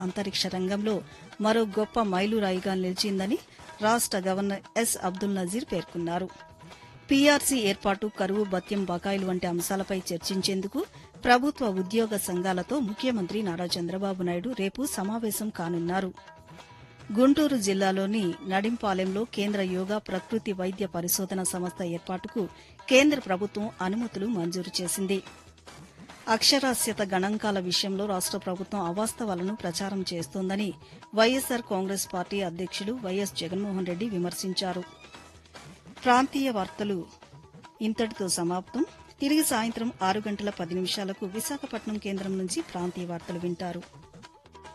అంతరిక్ష రంగంలో మరో గొప్ప మైలురాయిగా నిలిచిందని రాష్ట గవర్నర్ ఎస్ అబ్దుల్ నజీర్ పేర్కొన్నారు పీఆర్సీ ఏర్పాటు కరువు భత్యం బకాయిలు వంటి అంశాలపై చర్చించేందుకు ప్రభుత్వ ఉద్యోగ సంఘాలతో ముఖ్యమంత్రి నారా చంద్రబాబు నాయుడు రేపు సమావేశం కానున్నారు గుంటూరు జిల్లాలోని నడింపాలెంలో కేంద్ర యోగా ప్రకృతి వైద్య పరిశోధన సంస్థ ఏర్పాటుకు కేంద్ర ప్రభుత్వం అనుమతులు మంజూరు చేసింది అక్షరాస్యత గణాంకాల విషయంలో రాష్ట ప్రభుత్వం అవాస్తవాలను ప్రచారం చేస్తోందని వైఎస్సార్ కాంగ్రెస్ పార్టీ అధ్యక్షులు వైఎస్ జగన్మోహన్ రెడ్డి విమర్శించారు ప్రాంతీయ వార్తలు ఇంతటితో సమాప్తం తిరిగి సాయంత్రం ఆరు గంటల పది నిమిషాలకు విశాఖపట్నం కేంద్రం నుంచి ప్రాంతీయ వార్తలు వింటారు